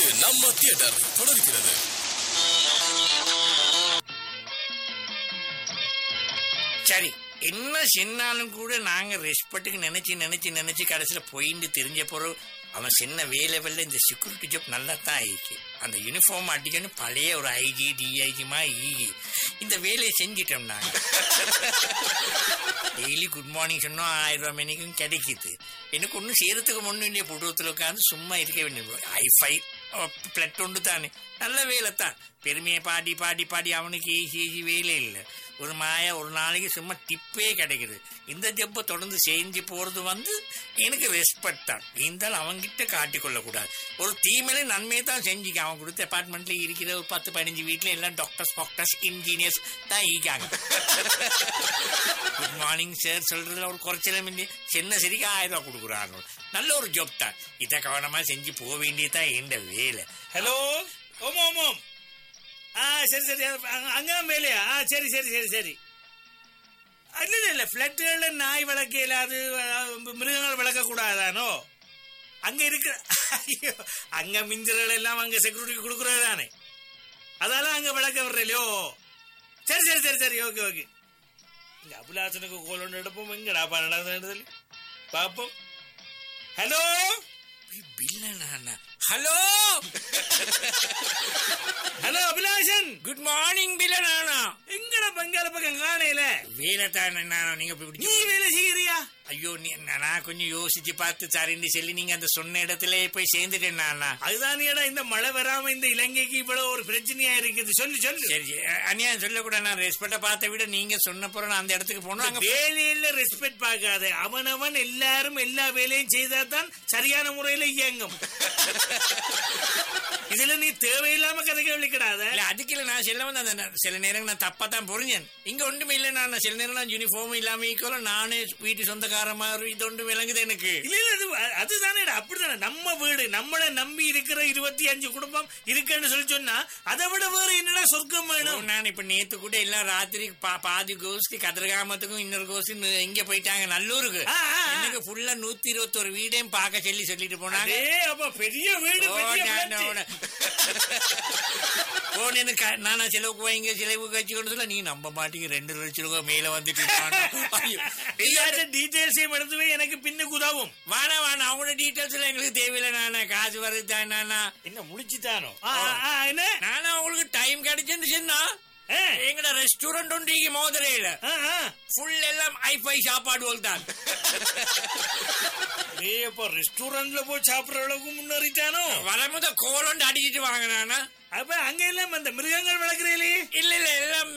இது நம்ம தியேட்டர் தொடர்கிறது சரி என்ன சின்னாலும் கூட நாங்க ரெஸ்பெக்ட்டுக்கு நினைச்சு நினைச்சு நினைச்சு கடைசியில போயிட்டு தெரிஞ்ச பிறகு அவன் சின்ன வேலை வெள்ள இந்த செக்யூரிட்டி ஜாப் நல்லா தான் ஆயிருக்கு அந்த யூனிஃபார்ம் அடிக்கணும் பழைய ஒரு ஐஜி டிஐஜிமா ஈகி இந்த வேலையை செஞ்சிட்டோம் நாங்க டெய்லி குட் மார்னிங் சொன்னோம் ஆயிரம் ரூபாய் மணிக்கும் கிடைக்குது எனக்கு ஒன்றும் செய்யறதுக்கு முன்னு இல்லையா புடுவத்தில் உட்காந்து சும்மா இருக்க வேண்டியது ஐஃபை பிளட் ஒன்று தானே நல்ல வேலை தான் பெருமையை பாடி பாடி பாடி அவனுக்கு ஈஸி ஈஸி வேலை இல்லை ஒரு மாயா ஒரு நாளைக்கு சும்மா டிப்பே கிடைக்குது இந்த ஜப்பை தொடர்ந்து செஞ்சு போறது வந்து எனக்கு ரெஸ்பெக்ட் தான் இருந்தாலும் அவன்கிட்ட காட்டிக்கொள்ளக்கூடாது ஒரு தீமையில நன்மையை தான் செஞ்சுக்க அவன் கொடுத்த அபார்ட்மெண்ட்ல இருக்கிற ஒரு பத்து பதினஞ்சு வீட்டுல எல்லாம் டாக்டர்ஸ் டாக்டர்ஸ் இன்ஜினியர்ஸ் தான் ஈக்காங்க குட் மார்னிங் சார் சொல்றதுல ஒரு குறைச்சலும் இல்லை சின்ன சரிக்கு ஆயிரம் ரூபாய் கொடுக்குறாங்க நல்ல ஒரு ஜாப் தான் இதை கவனமா செஞ்சு போக வேண்டியதுதான் எந்த வேலை ஹலோ ஓம் ஓம் ஓம் ஆ சரி சரி அங்க- அங்கதான் வேலையா ஆ சரி சரி சரி சரி இல்ல இல்ல இல்ல பிளட்டுகள்ல நாய் வளர்க்கையில அது அஹ், மிருகங்கள் வளர்க்க கூடாதானோ அங்க இருக்கிற ஐயோ அங்க மிஞ்சர்கள் எல்லாம் அங்க செக்யூரிட்டி கொடுக்கறது தானே அதெல்லாம் அங்க வளர்க்க விடுறலையோ சரி சரி சரி சரி ஓகே ஓகே இங்க அபிலாசனுக்கு கோல் ஒன்று எடுப்போம் எங்கடா நடந்தது பாப்போம் ஹலோ பில்லனா hello hello Abhilashan good morning பில்லனா எங்கட பங்காள பக்கம் காணையில வேலை தான் நானும் நீங்க இப்படி நீ வேலை செய்யறியா ஐயோ நீ- நான் கொஞ்சம் யோசிச்சு பார்த்து சரின்னு சொல்லி நீங்க அந்த சொன்ன இடத்துல போய் சேர்ந்துட்டேன் நானா அதுதான் ஏடா இந்த மழை வராம இந்த இலங்கைக்கு இவ்வளவு ஒரு பிரச்சனையா இருக்குது சொல்லு சொல்லு சரி சரி. அநியாயம் சொல்லக்கூடாது நான் ரெஸ்பெக்ட பார்த்த விட நீங்க சொன்ன பிறகு நான் அந்த இடத்துக்கு போனோம் அங்க வேலையில ரெஸ்பெக்ட் பார்க்காத அவனவன் எல்லாரும் எல்லா வேலையும் செய்தா தான் சரியான முறையில இயங்கும் இதுல நீ தேவையில்லாம கதைக்க விழிக்கிடாத இல்ல அதுக்கு இல்ல நான் செல்ல வந்து அந்த ந- சில நேரம் நான் தப்பா தான் புரிஞ்சேன் இங்க ஒன்றுமே இல்ல நான் சில நேரம் நான் யூனிஃபார்ம் இல்லாம ஈக்குவல நானே வீட்டு சொந்தக்கார மாதிரி இது ஒன்று விளங்குது எனக்கு இல்ல இல்ல அது அதுதானே அப்படித்தானே நம்ம வீடு நம்மளை நம்பி இருக்கிற இருபத்தி அஞ்சு குடும்பம் இருக்குன்னு சொல்லி சொன்னா அதை விட வேற என்னடா சொர்க்கம் வேணும் நான் இப்ப நேத்து கூட எல்லாம் ராத்திரி பா- பாதி கோஷ்டி கதிரகாமத்துக்கும் இன்னொரு கோஷ்டி நு- இங்க போயிட்டாங்க நல்லூருக்கு ஆ, ஆ, ஆ. எனக்கு ஃபுல்லா நூத்தி இருபத்தொரு வீடையும் பார்க்க சொல்லி சொல்லிட்டு போனாங்க அதே அப்ப பெரிய வீடு ஓ, பெரிய நான் flat. அவன- ஓ, நீனு க- நானா செலவுக்கு வைங்க செலவுக்கு வச்சுக்கொண்டு சொல்ல நீ நம்ப மாட்டீங்க ரெண்டு லட்சம் ரூபாய் மேல வந்துட்டு ஐயோ. எல்லாத்த டீடைல்ஸையும் எடுத்து போய் எனக்கு பின்னுக்கு உதவும் வேணா வேணாம் அவங்களோட டீட்டெயில்ஸ் எல்லாம் எங்களுக்கு தேவையில்லை நானா காசு வருது நானா என்ன முடிச்சுட்டானோ என்ன நானா உங்களுக்கு டைம் கிடைச்சுன்னு சொன்னா ஆ, எங்கட ரெஸ்டாரண்ட் உண்டு இங்க மோதரையில ஆ, ஆ. ஃபுல் எல்லாம் ஐஃபை சாப்பாடு தான் ஏய், அப்ப ரெஸ்டாரண்ட்ல போய் சாப்பிடுற அளவுக்கு முன்னேறிட்டானோ வரும்போது கோலண்டு அடிச்சிட்டு வாங்க நானா அப்ப அங்க எல்லாம் அந்த மிருகங்கள் வளர்க்குறீங்களே இல்ல இல்ல எல்லாம்